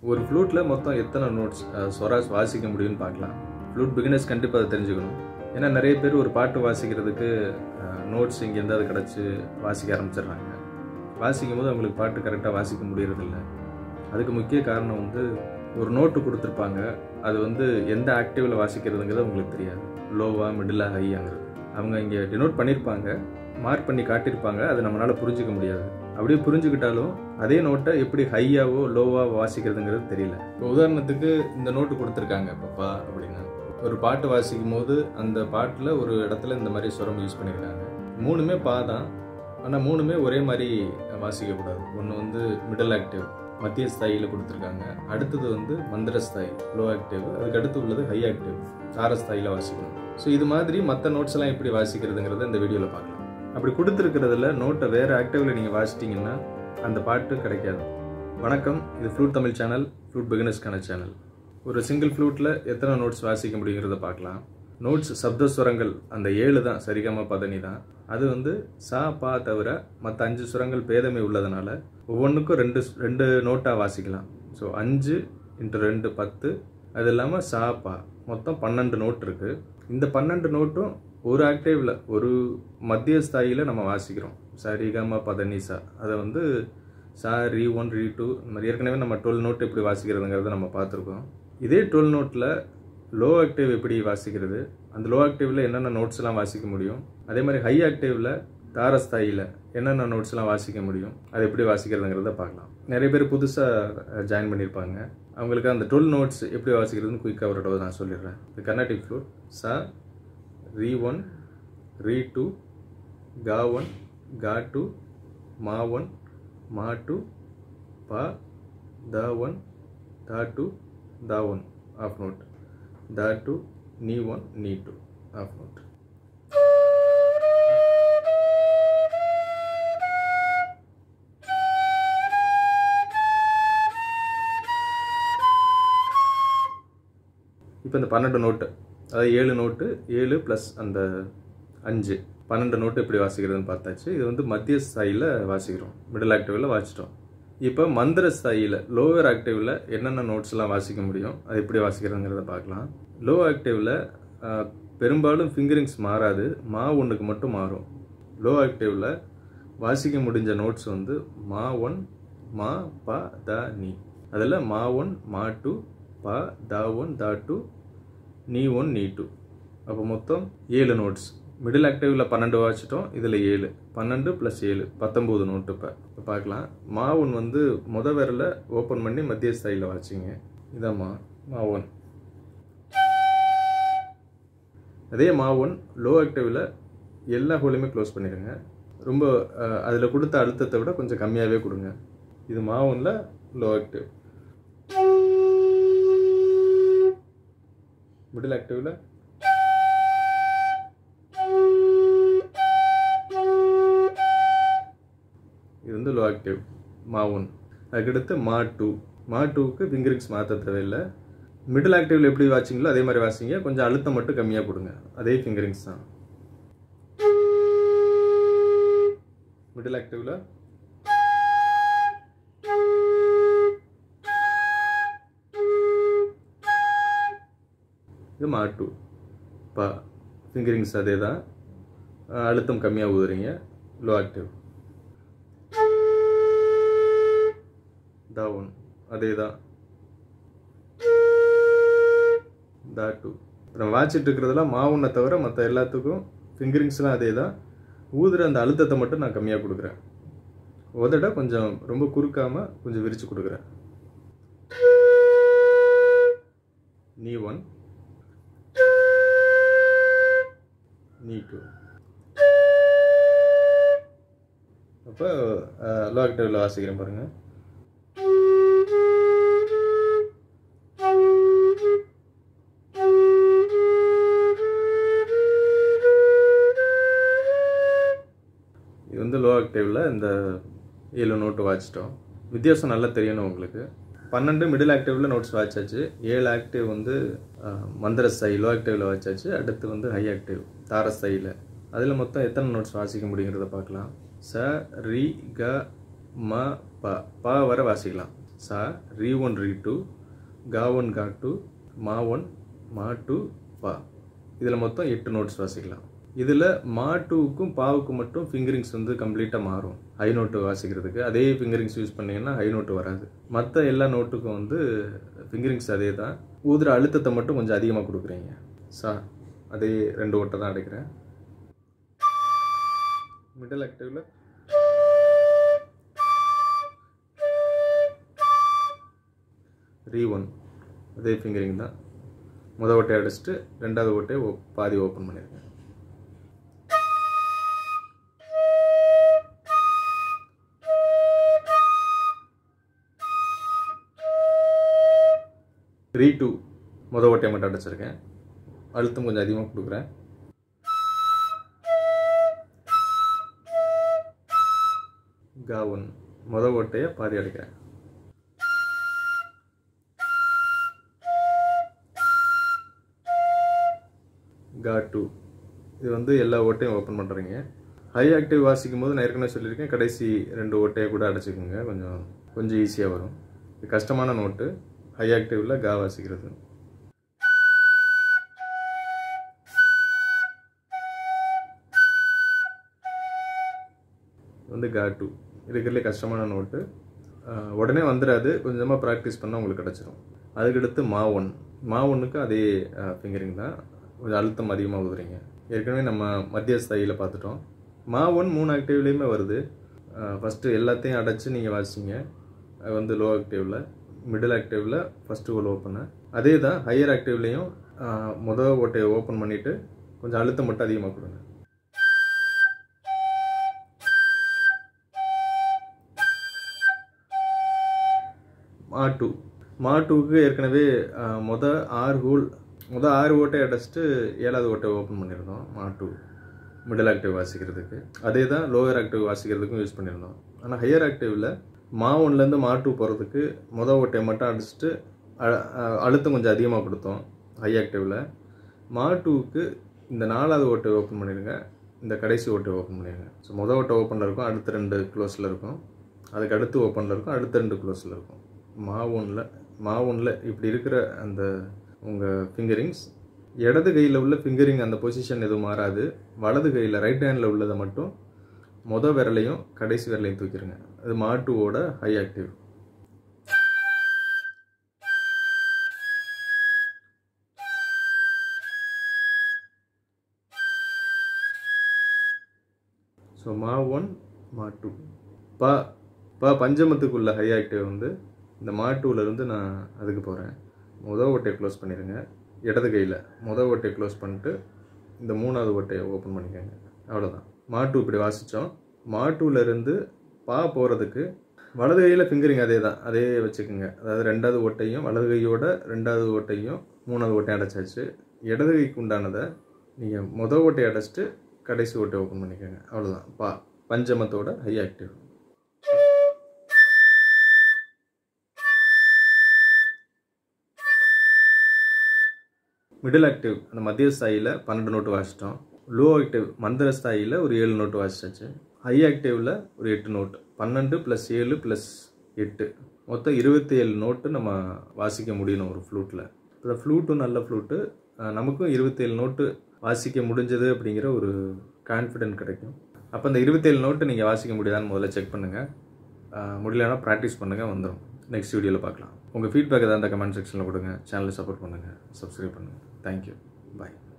ஒரு ஃப்ளூட்டில் மொத்தம் எத்தனை நோட்ஸ் சொராஸ் வாசிக்க முடியும்னு பார்க்கலாம் ஃப்ளூட் பிகினர்ஸ் கண்டிப்பாக அதை தெரிஞ்சுக்கணும் ஏன்னா நிறைய பேர் ஒரு பாட்டு வாசிக்கிறதுக்கு நோட்ஸ் இங்கேருந்து அது கிடச்சி வாசிக்க ஆரம்பிச்சிடுறாங்க வாசிக்கும் போது அவங்களுக்கு பாட்டு கரெக்டாக வாசிக்க முடியறதில்ல அதுக்கு முக்கிய காரணம் வந்து ஒரு நோட்டு கொடுத்துருப்பாங்க அது வந்து எந்த ஆக்டிவில் வாசிக்கிறதுங்கிறது உங்களுக்கு தெரியாது லோவா மிடிலா ஹையாங்கிறது அவங்க இங்கே டினோட் பண்ணியிருப்பாங்க மார்க் பண்ணி காட்டியிருப்பாங்க அது நம்மளால் புரிஞ்சுக்க முடியாது அப்படியே புரிஞ்சுக்கிட்டாலும் அதே நோட்டை எப்படி ஹையாவோ லோவாக வாசிக்கிறதுங்கிறது தெரியல இப்போ உதாரணத்துக்கு இந்த நோட்டு கொடுத்துருக்காங்க பப்பா அப்படின்னா ஒரு பாட்டு வாசிக்கும் போது அந்த பாட்டில் ஒரு இடத்துல இந்த மாதிரி சுரம் யூஸ் பண்ணியிருக்காங்க மூணுமே பா தான் ஆனால் மூணுமே ஒரே மாதிரி வாசிக்கக்கூடாது ஒன்று வந்து மிடில் ஆக்டிவ் மத்திய ஸ்தாயில கொடுத்துருக்காங்க அடுத்தது வந்து மந்திர ஸ்தாய் லோ ஆக்டிவ் அதுக்கு அடுத்து உள்ளது ஹை ஆக்டிவ் தார ஸ்தாயில வாசிக்கணும் ஸோ இது மாதிரி மற்ற நோட்ஸ் எல்லாம் எப்படி வாசிக்கிறதுங்கிறத இந்த வீடியோவில் பார்க்கலாம் அப்படி கொடுத்துருக்கிறதுல நோட்டை வேறு ஆக்டிவில் நீங்கள் வாசிட்டீங்கன்னா அந்த பாட்டு கிடைக்காது வணக்கம் இது ஃப்ளூட் தமிழ் சேனல் ஃப்ளூட் பிகினர்ஸ்க்கான சேனல் ஒரு சிங்கிள் ஃப்ளூட்டில் எத்தனை நோட்ஸ் வாசிக்க முடியுங்கிறத பார்க்கலாம் நோட்ஸ் சப்தஸ்வரங்கள் அந்த ஏழு தான் சரிகம பதனி தான் அது வந்து சா பா தவிர மற்ற அஞ்சு சுரங்கள் பேதமை உள்ளதுனால ஒவ்வொன்றுக்கும் ரெண்டு ரெண்டு நோட்டாக வாசிக்கலாம் ஸோ அஞ்சு இன்ட்டு ரெண்டு பத்து அது இல்லாமல் சா பா மொத்தம் பன்னெண்டு நோட் இருக்குது இந்த பன்னெண்டு நோட்டும் ஒரு ஆக்டிவில் ஒரு மத்திய ஸ்தாயியில் நம்ம வாசிக்கிறோம் சரிகம பதனி சா அதை வந்து சா ரீ ஒன் ரீ டூ இந்த மாதிரி ஏற்கனவே நம்ம டுவெல் நோட் எப்படி வாசிக்கிறதுங்கிறத நம்ம பார்த்துருக்கோம் இதே டுவெல் நோட்டில் லோ ஆக்டிவ் எப்படி வாசிக்கிறது அந்த லோ ஆக்டிவில் என்னென்ன நோட்ஸ்லாம் வாசிக்க முடியும் அதே மாதிரி ஹை ஆக்டிவில் தாரஸ்தாயில் என்னென்ன நோட்ஸ்லாம் வாசிக்க முடியும் அதை எப்படி வாசிக்கிறதுங்கிறத பார்க்கலாம் நிறைய பேர் புதுசாக ஜாயின் பண்ணியிருப்பாங்க அவங்களுக்கு அந்த டுவெல் நோட்ஸ் எப்படி வாசிக்கிறதுன்னு குயிக்காக ஒரு தடவை நான் சொல்லிடுறேன் இது கர்நாடிக் ஃப்ளூட் சா ரீ ஒன் ரீ டூ கா ஒன் கா டூ மா ஒன் மா டூ பா த ஒன் தா டூ தா ஒன் ஆஃப் நோட் த டூ நீ ஒன் நீ டூ ஆஃப் நோட் இப்போ இந்த பன்னெண்டு நோட்டு அதாவது ஏழு நோட்டு ஏழு ப்ளஸ் அந்த அஞ்சு பன்னெண்டு நோட்டு எப்படி வாசிக்கிறதுன்னு பார்த்தாச்சு இது வந்து மத்திய ஸ்தாயில் வாசிக்கிறோம் மிடில் ஆக்டிவில் வாசிட்டோம் இப்போ மந்திர ஸ்தாயில் லோவர் ஆக்டிவில் என்னென்ன நோட்ஸ்லாம் வாசிக்க முடியும் அது எப்படி வாசிக்கிறதுங்கிறத பார்க்கலாம் லோ ஆக்டிவில் பெரும்பாலும் ஃபிங்கரிங்ஸ் மாறாது மா ஒன்றுக்கு மட்டும் மாறும் லோ ஆக்டிவில் வாசிக்க முடிஞ்ச நோட்ஸ் வந்து மா ஒன் மா ப த நீ அதில் மா ஒன் மா டூ ப த ஒன் த டூ நீ ஒன் நீ டூ அப்போ மொத்தம் ஏழு நோட்ஸ் மிடில் ஆக்டிவில் பன்னெண்டு வாசிட்டோம் இதில் ஏழு பன்னெண்டு ப்ளஸ் ஏழு பத்தொம்போது நோட்டு இப்போ இப்போ பார்க்கலாம் மா ஒன் வந்து முத விரல ஓப்பன் பண்ணி மத்திய ஸ்தாயில் வாசிங்க இதான் மா மா ஒன் அதே மா ஒன் லோ ஆக்டிவில் எல்லா ஹோலையுமே க்ளோஸ் பண்ணிடுங்க ரொம்ப அதில் கொடுத்த அழுத்தத்தை விட கொஞ்சம் கம்மியாகவே கொடுங்க இது மா ஒன்ல லோ ஆக்டிவ் மிடில் ஆக்டிவில் இது வந்து லோ ஆக்டிவ் மா ஒன் அதுக்கடுத்து மா டூ மா டூக்கு ஃபிங்கரிங்ஸ் மாற்ற தேவையில்லை மிடில் ஆக்டிவில் எப்படி வாச்சிங்களோ அதே மாதிரி வாசிங்க கொஞ்சம் அழுத்தம் மட்டும் கம்மியாக கொடுங்க அதே ஃபிங்கரிங்ஸ் தான் மிடில் ஆக்டிவில் இது மா டூ பா ஃபிங்கரிங்ஸ் அதே தான் அழுத்தம் கம்மியாக ஊதுறீங்க லோ ஆக்டிவ் தா ஒன் அதே தான் தா டூ நம்ம வாட்சிட்டு இருக்கிறதெல்லாம் மா ஒன்றை தவிர மற்ற எல்லாத்துக்கும் ஃபிங்கரிங்ஸ்லாம் அதே தான் ஊதுற அந்த அழுத்தத்தை மட்டும் நான் கம்மியாக கொடுக்குறேன் உதட கொஞ்சம் ரொம்ப குறுக்காமல் கொஞ்சம் விரித்து கொடுக்குறேன் நீ ஒன் நீ டூ அப்போ லோ ஆக்டிவில் வாசிக்கிறேன் பாருங்கள் இது வந்து லோ ஆக்டிவில் இந்த ஏழு நோட்டு வாச்சிட்டோம் வித்தியாசம் நல்லா தெரியணும் உங்களுக்கு பன்னெண்டு மிடில் ஆக்டிவில் நோட்ஸ் வாச்சாச்சு ஏழு ஆக்டிவ் வந்து அஹ், மந்திர ஸ்தாயி லோ ஆக்டிவில் வாச்சாச்சு அடுத்து வந்து ஹை ஆக்டிவ் தார ஸ்தாயில் அதில் மொத்தம் எத்தனை நோட்ஸ் வாசிக்க முடியுங்கிறத பார்க்கலாம் ச ரி க ம ப ப வரை வாசிக்கலாம் சா ரீ ஒன் ரீ டூ கா ஒன் கா டூ மா ஒன் மா டூ பா இதில் மொத்தம் எட்டு நோட்ஸ் வாசிக்கலாம் இதில் மா டூவுக்கும் பாவுக்கும் மட்டும் ஃபிங்கரிங்ஸ் வந்து கம்ப்ளீட்டாக மாறும் ஹை நோட்டு வாசிக்கிறதுக்கு அதே ஃபிங்கரிங்ஸ் யூஸ் பண்ணீங்கன்னா ஹை நோட்டு வராது மற்ற எல்லா நோட்டுக்கும் வந்து ஃபிங்கரிங்ஸ் அதே தான் ஊதுற அழுத்தத்தை மட்டும் கொஞ்சம் அதிகமாக கொடுக்குறீங்க சா அதே ரெண்டு ஓட்டை தான் அடைக்கிறேன் மிடில் ஆக்டிவில் ரீ ஒன் அதே ஃபிங்கரிங் தான் முத ஓட்டையை அடிச்சுட்டு ரெண்டாவது ஓட்டையை ஓ- பாதி ஓப்பன் பண்ணியிருக்கேன் ரீ டூ முத ஓட்டையை மட்டும் அடைச்சிருக்கேன் அழுத்தம் கொஞ்சம் அதிகமாக கொடுக்குறேன் கா ஒன் முத ஓட்டையை பாதி அடைக்கிறேன் கா டூ இது வந்து எல்லா ஓட்டையும் ஓப்பன் பண்ணுறீங்க ஹை ஆக்டிவ் வாசிக்கும் போது நான் ஏற்கனவே சொல்லியிருக்கேன் கடைசி ரெண்டு ஓட்டையை கூட அடைச்சிக்கோங்க கொஞ்சம் கொஞ்சம் ஈஸியாக வரும் இது கஷ்டமான நோட்டு ஹை ஆக்டிவில் கா வாசிக்கிறது வந்து கா டூ இருக்கிறதுலே கஷ்டமான நோட்டு ஆஹ் உடனே வந்துடாது கொஞ்சமாக ப்ராக்டிஸ் பண்ணால் உங்களுக்கு கிடச்சிரும் அதுக்கடுத்து மா ஒன் மா ஒன்றுக்கு அதே ஃபிங்கரிங் தான் கொஞ்சம் அழுத்தம் அதிகமாக ஊதுறீங்க ஏற்கனவே நம்ம மத்திய ஸ்தாயியில் பார்த்துட்டோம் மா ஒன் மூணு ஆக்டிவ்லேயுமே வருது ஃபஸ்ட்டு எல்லாத்தையும் அடைச்சி நீங்கள் வாசிங்க அது வந்து லோ ஆக்டிவில் மிடில் ஆக்டிவில் ஃபஸ்ட்டு ஹோல் ஓப்பனு அதே தான் ஹையர் ஆக்டிவ்லேயும் முதல் ஓட்டையை ஓப்பன் பண்ணிவிட்டு கொஞ்சம் அழுத்தம் மட்டும் அதிகமாக கொடுங்க மாட்டு மாட்டுவுக்கு ஏற்கனவே அஹ், மொத ஆறு ஹோல் மொத ஆறு ஓட்டை அடைச்சிட்டு ஏழாவது ஓட்டை ஓப்பன் பண்ணியிருந்தோம் மாட்டு மிடில் ஆக்டிவ் வாசிக்கிறதுக்கு அதே தான் லோயர் ஆக்டிவ் வாசிக்கிறதுக்கும் யூஸ் பண்ணியிருந்தோம் ஆனால் ஹையர் ஆக்டிவில் மா ஒன்லேருந்து மா டூ போகிறதுக்கு மொத ஓட்டையை மட்டும் அடிச்சுட்டு அ- அ- அழுத்தம் கொஞ்சம் அதிகமாக கொடுத்தோம் ஹை ஆக்டிவில் மா டூவுக்கு இந்த நாலாவது ஓட்டை ஓப்பன் பண்ணிடுங்க இந்த கடைசி ஓட்டை ஓப்பன் பண்ணிடுங்க ஸோ மொதல் ஓட்டை ஓப்பனில் இருக்கும் அடுத்த ரெண்டு க்ளோஸில் இருக்கும் அதுக்கு அடுத்து ஓப்பனில் இருக்கும் அடுத்த ரெண்டு க்ளோஸில் இருக்கும் மா ஒன்றில் மா ஒன்றில் இப்படி இருக்கிற அந்த உங்கள் ஃபிங்கரிங்ஸ் இடது கையில் உள்ள ஃபிங்கரிங் அந்த பொசிஷன் எதுவும் மாறாது வலது கையில் ரைட் ஹேண்டில் உள்ளதை மட்டும் மொத விரலையும் கடைசி விரலையும் தூக்கிடுங்க அது மாட்டுவோட ஹை ஆக்டிவ் ஸோ மா ஒன் மா டூ ப ப பஞ்சமத்துக்குள்ள ஹை ஆக்டிவ் வந்து இந்த மா டூல இருந்து நான் அதுக்கு போகிறேன் முத ஓட்டையை க்ளோஸ் பண்ணிடுங்க இடது கையில் முத ஓட்டையை க்ளோஸ் பண்ணிட்டு இந்த மூணாவது ஓட்டையை ஓப்பன் பண்ணிக்கோங்க அவ்வளோதான் மா டூ இப்படி வாசித்தோம் மா டூல இருந்து பா போகிறதுக்கு வலது கையில் ஃபிங்கரிங் அதே தான் அதே வச்சுக்கோங்க அதாவது ரெண்டாவது ஓட்டையும் வலது கையோட ரெண்டாவது ஓட்டையும் மூணாவது ஓட்டையும் அடைச்சாச்சு இடது கைக்கு உண்டானதை நீங்கள் முத ஓட்டையை அடைச்சிட்டு கடைசி ஓட்டை ஓப்பன் பண்ணிக்கோங்க அவ்வளோதான் பா பஞ்சமத்தோட ஹை ஆக்டிவ் மிடில் ஆக்டிவ் அந்த மத்திய ஸ்தாயியில் பன்னெண்டு நோட்டு வாசிட்டோம் லோ ஆக்டிவ் மந்திர ஸ்தாயியில் ஒரு ஏழு நோட்டு வாசிச்சாச்சு ஹை ஆக்டிவில் ஒரு எட்டு நோட்டு பன்னெண்டு ப்ளஸ் ஏழு ப்ளஸ் எட்டு மொத்தம் இருபத்தி ஏழு நோட்டு நம்ம வாசிக்க முடியணும் ஒரு ஃப்ளூட்டில் இந்த ஃப்ளூட்டும் நல்ல ஃப்ளூட்டு நமக்கும் இருபத்தேழு நோட்டு வாசிக்க முடிஞ்சது அப்படிங்கிற ஒரு கான்ஃபிடென்ட் கிடைக்கும் அப்போ இந்த இருபத்தேழு நோட்டு நீங்கள் வாசிக்க முடியுதான்னு முதல்ல செக் பண்ணுங்கள் முடியலன்னா ப்ராக்டிஸ் பண்ணுங்கள் வந்துடும் நெக்ஸ்ட் வீடியோவில் பார்க்கலாம் உங்கள் ஃபீட்பேக் ஏதாவது கமெண்ட் செக்ஷனில் கொடுங்க சேனலை சப்போர்ட் பண்ணுங்கள் சப்ஸ்கிரைப் பண்ணுங்கள் தேங்க்யூ பாய்